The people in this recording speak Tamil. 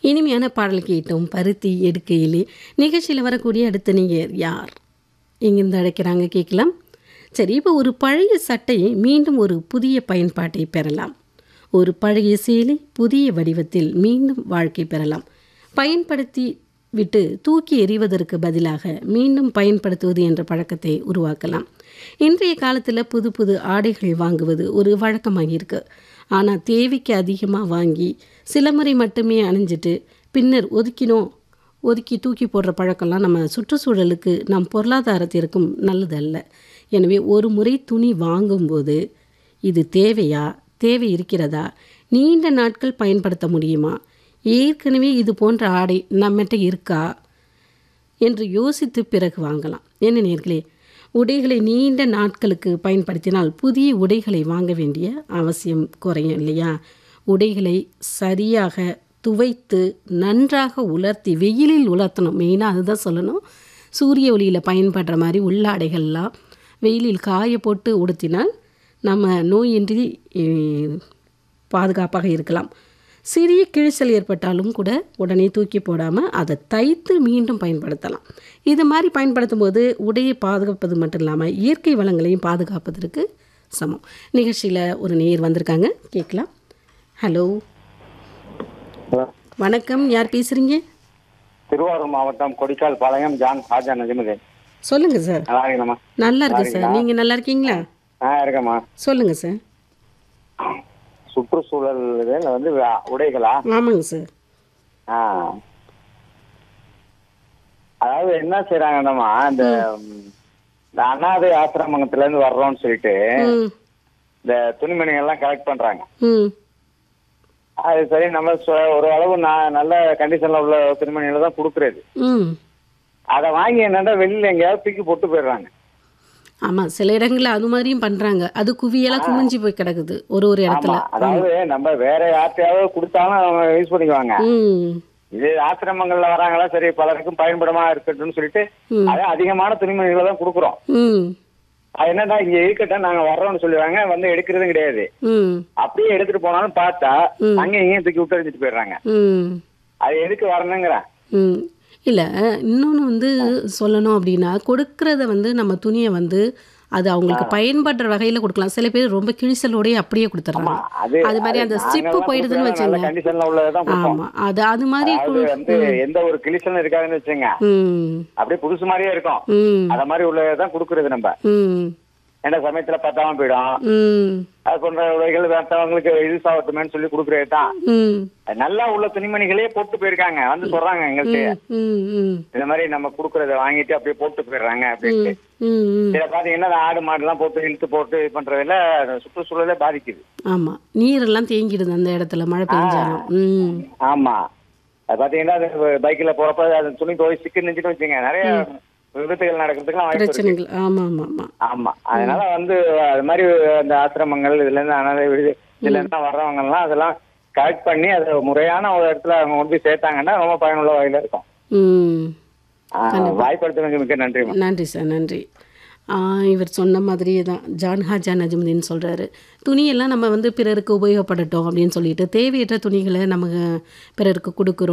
இனிமையான பாடல் கேட்டோம் பருத்தி எடுக்கையிலே நிகழ்ச்சியில் வரக்கூடிய அடுத்த நீங்கள் யார் எங்கிருந்து அழைக்கிறாங்க கேட்கலாம் சரி இப்போ ஒரு பழைய சட்டையை மீண்டும் ஒரு புதிய பயன்பாட்டை பெறலாம் ஒரு பழைய சேலை புதிய வடிவத்தில் மீண்டும் வாழ்க்கை பெறலாம் பயன்படுத்தி விட்டு தூக்கி எறிவதற்கு பதிலாக மீண்டும் பயன்படுத்துவது என்ற பழக்கத்தை உருவாக்கலாம் இன்றைய காலத்தில் புது புது ஆடைகள் வாங்குவது ஒரு வழக்கமாகியிருக்கு ஆனால் தேவைக்கு அதிகமாக வாங்கி சில முறை மட்டுமே அணிஞ்சிட்டு பின்னர் ஒதுக்கினோம் ஒதுக்கி தூக்கி போடுற பழக்கம்லாம் நம்ம சுற்றுச்சூழலுக்கு நம் பொருளாதாரத்திற்கும் நல்லதல்ல எனவே ஒரு முறை துணி வாங்கும்போது இது தேவையா தேவை இருக்கிறதா நீண்ட நாட்கள் பயன்படுத்த முடியுமா ஏற்கனவே இது போன்ற ஆடை நம்மகிட்ட இருக்கா என்று யோசித்து பிறகு வாங்கலாம் என்ன நேர்களே உடைகளை நீண்ட நாட்களுக்கு பயன்படுத்தினால் புதிய உடைகளை வாங்க வேண்டிய அவசியம் குறையும் இல்லையா உடைகளை சரியாக துவைத்து நன்றாக உலர்த்தி வெயிலில் உலர்த்தணும் மெயினாக அதுதான் சொல்லணும் சூரிய ஒளியில் பயன்படுற மாதிரி உள்ளாடைகள்லாம் வெயிலில் காய போட்டு உடுத்தினால் நம்ம நோயின்றி அஹ், பாதுகாப்பாக இருக்கலாம் சிறிய கிழிசல் ஏற்பட்டாலும் கூட உடனே தூக்கி போடாமல் அதை தைத்து மீண்டும் பயன்படுத்தலாம் இது மாதிரி பயன்படுத்தும் போது உடையை பாதுகாப்பது மட்டும் இல்லாமல் இயற்கை வளங்களையும் பாதுகாப்பதற்கு சமம் நிகழ்ச்சியில் ஒரு நேர் வந்திருக்காங்க கேட்கலாம் ஹலோ ஹலோ. வணக்கம் யார் பேசுகிறீங்க திருவாரூர் மாவட்டம் கொடிக்கால் பாளையம் ஜான் ஹாஜா நஜிமுதீன் சொல்லுங்கள் சார் நல்லா இருக்கீங்கம்மா நல்லா இருக்கு சார் நீங்கள் நல்லா இருக்கீங்களா ஆ இருக்கேம்மா சொல்லுங்கள் சார் சுற்றுச்சூழல் இதுல வந்து வே- உடைகளா ஆமாங்க சார் ஆ அதாவது என்ன செய்யறாங்கன்னம்மா இந்த ம், இந்த அனாதை ஆசிரமங்கத்துல இருந்து வர்றோம்னு சொல்லிட்டு ம் இந்த துணிமணிகள் எல்லாம் கலெக்ட் பண்றாங்க ம் அது சரி நம்ம சொ- ஒரு அளவு நான் நல்ல கண்டிஷன்ல உள்ள துணிமணிகளை தான் கொடுக்குறது ம் அதை வாங்கி என்னடா வெளியில எங்கேயாவது தூக்கி போட்டு போயிடுறாங்க ஆமாம் சில இடங்களில் அது மாதிரியும் பண்ணுறாங்க அது குவியெல்லாம் குமிஞ்சு போய் கிடக்குது ஒரு ஒரு இடத்துல ஆமா அதாவது நம்ம வேற யார்ட்டையாவது கொடுத்தாலும் அவங்க யூஸ் பண்ணிக்குவாங்க ம் இது ஆசிரமங்கள்ல வராங்களா சரி பலருக்கும் பயன்படுமா இருக்கட்டும்னு சொல்லிட்டு ம். அதான் அதிகமான துணிமணிகளை தான் கொடுக்குறோம் ம் அது என்னடா இங்க இருக்கட்டும் நாங்க வர்றோம்னு சொல்லுவாங்க வந்து எடுக்கிறதும் கிடையாது ம் அப்படியே எடுத்துட்டு போனாலும் பார்த்தா அங்க இங்கேயும் தூக்கி விட்டு எறிஞ்சிட்டு போயிடுறாங்க ம் அது எதுக்கு வரணுங்கிறேன் ம் இல்லை இன்னொன்று வந்து சொல்லணும் அப்படின்னா கொடுக்கறத வந்து நம்ம துணியை வந்து அது அவங்களுக்கு பயன்படுற வகையில் கொடுக்கலாம் சில பேர் ரொம்ப கிழிசலோடய அப்படியே கொடுத்துட்றாங்க அது அது மாதிரி அந்த ஸ்டிப்பு நாங்கெல்லாம் போயிடுதுன்னு கொடுக்குறது நல்ல வச்சுங்க கண்டிஷன்ல உள்ளதான் கொடுப்போம் ஆமாம் அது அது மாதிரி அதாவது கொடு- வந்து எந்த ஒரு கிளிசலும் இருக்காதுன்னு வச்சுங்க ம் அப்படியே புதுசு மாதிரியே இருக்கும் ம் அத மாதிரி உள்ளதான் கொடுக்கறது நம்ம ம் எந்த சமயத்துல பத்தாம போயிடும் ம் அது போன்ற உடைகள் மற்றவங்களுக்கு யூஸ் ஆகட்டுமேன்னு சொல்லி கொடுக்கறது தான் ம் அது நல்லா உள்ள துணிமணிகளே போட்டு போயிருக்காங்க வந்து சொல்றாங்க எங்கள்கிட்ட ம் ம் இந்த மாதிரி நம்ம கொடுக்கறத வாங்கிட்டு அப்படியே போட்டு போயிடுறாங்க அப்படின்ட்டு ம் ம் இதை பாத்தீங்கன்னா இந்த ஆடு மாடுலாம் போட்டு இழுத்து போட்டு இது பண்றதுல சுற்றுச்சூழலே பாதிக்குது ஆமாம் நீரெல்லாம் தேங்கிடுது அந்த இடத்துல மழை பெஞ்சாலும் ம் ஆமா அது பாத்தீங்கன்னா அது பைக்ல போறப்ப அது துணி போய் சிக்கு நினைச்சிட்டு வச்சுங்க நிறைய விபத்துகள் நடக்கிறதுக்குலாம் வாய்ப்பு இருக்கு பிரச்சனைகள் ஆமாம் ஆமாம் ஆமாம் ஆமா அதனால வந்து அது மாதிரி அந்த ஆசிரமங்கள் இதுல இருந்து அனாதை விடுதி இதுல இருந்து வர்றவங்க எல்லாம் அதெல்லாம் கலெக்ட் பண்ணி அதை முறையான ஒரு இடத்துல அவங்க கொண்டு போய் சேர்த்தாங்கன்னா ரொம்ப பயனுள்ள வகையில இருக்கும் ம் வாய்ப்படுத்துறதுக்கு மிக்க நன்றிமா நன்றி சார் நன்றி ஆ, இவர் சொன்ன மாதிரியே தான் ஜான் ஹாஜா நஜமுதீன் சொல்கிறாரு துணியெல்லாம் நம்ம வந்து பிறருக்கு உபயோகப்படட்டும் அப்படின்னு சொல்லிட்டு தேவையற்ற துணிகளை நம்ம பிறருக்கு கொடுக்குறோம்